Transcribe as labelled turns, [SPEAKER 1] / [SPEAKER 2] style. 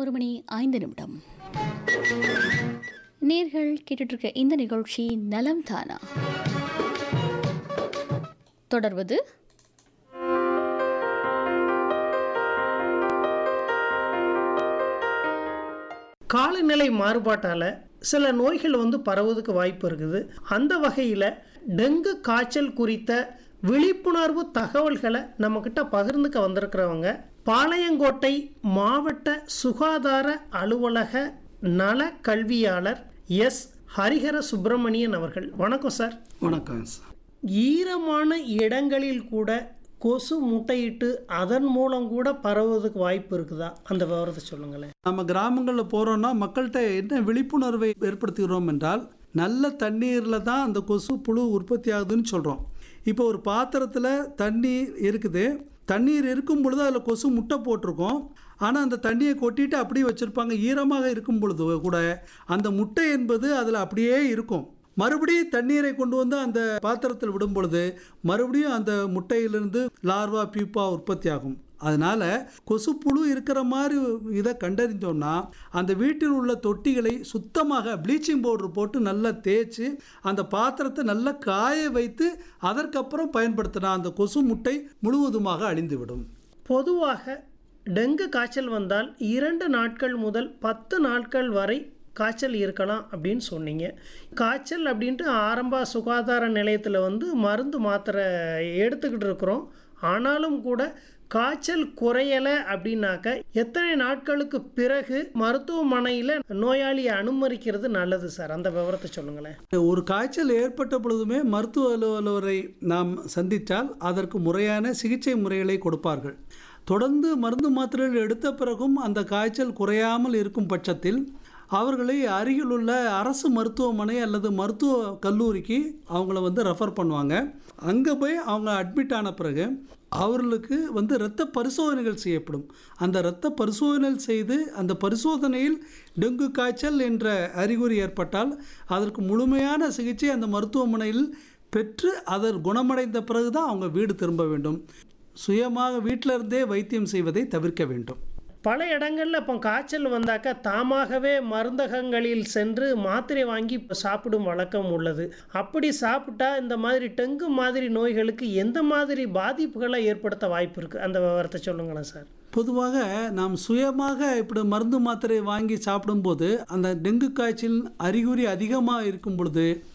[SPEAKER 1] பதினோரு மணி ஐந்து நிமிடம் நேர்கள் கேட்டுட்டு இருக்க இந்த நிகழ்ச்சி நலம் தானா தொடர்வது
[SPEAKER 2] காலநிலை மாறுபாட்டால் சில நோய்கள் வந்து பரவுவதுக்கு வாய்ப்பு இருக்குது அந்த வகையில் டெங்கு காய்ச்சல் குறித்த விழிப்புணர்வு தகவல்களை நம்மக்கிட்ட பகிர்ந்துக்க வந்திருக்கிறவங்க பாளையங்கோட்டை மாவட்ட சுகாதார அலுவலக நல கல்வியாளர் எஸ் ஹரிஹர சுப்பிரமணியன் அவர்கள் வணக்கம் சார்
[SPEAKER 3] வணக்கம் சார்
[SPEAKER 2] ஈரமான இடங்களில் கூட கொசு முட்டையிட்டு அதன் மூலம் கூட பரவுவதுக்கு வாய்ப்பு இருக்குதா அந்த விவரத்தை சொல்லுங்களேன்
[SPEAKER 3] நம்ம கிராமங்களில் போகிறோன்னா மக்கள்கிட்ட என்ன விழிப்புணர்வை ஏற்படுத்துகிறோம் என்றால் நல்ல தண்ணீரில் தான் அந்த கொசு புழு உற்பத்தி ஆகுதுன்னு சொல்கிறோம் இப்போ ஒரு பாத்திரத்தில் தண்ணீர் இருக்குது தண்ணீர் இருக்கும் பொழுது அதில் கொசு முட்டை போட்டிருக்கோம் ஆனால் அந்த தண்ணியை கொட்டிட்டு அப்படியே வச்சுருப்பாங்க ஈரமாக இருக்கும் பொழுது கூட அந்த முட்டை என்பது அதில் அப்படியே இருக்கும் மறுபடியும் தண்ணீரை கொண்டு வந்து அந்த பாத்திரத்தில் விடும் பொழுது மறுபடியும் அந்த முட்டையிலிருந்து லார்வா பியூப்பா உற்பத்தி ஆகும் அதனால் கொசுப்புழு இருக்கிற மாதிரி இதை கண்டறிஞ்சோம்னா அந்த வீட்டில் உள்ள தொட்டிகளை சுத்தமாக ப்ளீச்சிங் பவுடர் போட்டு நல்லா தேய்ச்சி அந்த பாத்திரத்தை நல்லா காய வைத்து அதற்கப்புறம் பயன்படுத்தினா அந்த கொசு முட்டை முழுவதுமாக அழிந்துவிடும்
[SPEAKER 2] பொதுவாக டெங்கு காய்ச்சல் வந்தால் இரண்டு நாட்கள் முதல் பத்து நாட்கள் வரை காய்ச்சல் இருக்கலாம் அப்படின்னு சொன்னீங்க காய்ச்சல் அப்படின்ட்டு ஆரம்ப சுகாதார நிலையத்தில் வந்து மருந்து மாத்திரை எடுத்துக்கிட்டு இருக்கிறோம் ஆனாலும் கூட காய்ச்சல் குறையலை அப்படின்னாக்க எத்தனை நாட்களுக்கு பிறகு மருத்துவமனையில் நோயாளியை அனுமதிக்கிறது நல்லது சார் அந்த விவரத்தை சொல்லுங்களேன்
[SPEAKER 3] ஒரு காய்ச்சல் ஏற்பட்ட பொழுதுமே மருத்துவ அலுவலரை நாம் சந்தித்தால் அதற்கு முறையான சிகிச்சை முறைகளை கொடுப்பார்கள் தொடர்ந்து மருந்து மாத்திரைகள் எடுத்த பிறகும் அந்த காய்ச்சல் குறையாமல் இருக்கும் பட்சத்தில் அவர்களை அருகிலுள்ள அரசு மருத்துவமனை அல்லது மருத்துவ கல்லூரிக்கு அவங்கள வந்து ரெஃபர் பண்ணுவாங்க அங்கே போய் அவங்க அட்மிட் ஆன பிறகு அவர்களுக்கு வந்து இரத்த பரிசோதனைகள் செய்யப்படும் அந்த இரத்த பரிசோதனைகள் செய்து அந்த பரிசோதனையில் டெங்கு காய்ச்சல் என்ற அறிகுறி ஏற்பட்டால் அதற்கு முழுமையான சிகிச்சை அந்த மருத்துவமனையில் பெற்று அதர் குணமடைந்த பிறகு தான் அவங்க வீடு திரும்ப வேண்டும் சுயமாக வீட்டில இருந்தே வைத்தியம் செய்வதை தவிர்க்க வேண்டும்
[SPEAKER 2] பல இடங்களில் இப்போ காய்ச்சல் வந்தாக்கா தாமாகவே மருந்தகங்களில் சென்று மாத்திரை வாங்கி சாப்பிடும் வழக்கம் உள்ளது அப்படி சாப்பிட்டா இந்த மாதிரி டெங்கு மாதிரி நோய்களுக்கு எந்த மாதிரி பாதிப்புகளை ஏற்படுத்த வாய்ப்பு இருக்குது அந்த விவரத்தை சொல்லுங்களேன் சார்
[SPEAKER 3] பொதுவாக நாம் சுயமாக இப்படி மருந்து மாத்திரை வாங்கி சாப்பிடும்போது அந்த டெங்கு காய்ச்சல் அறிகுறி அதிகமாக இருக்கும் பொழுது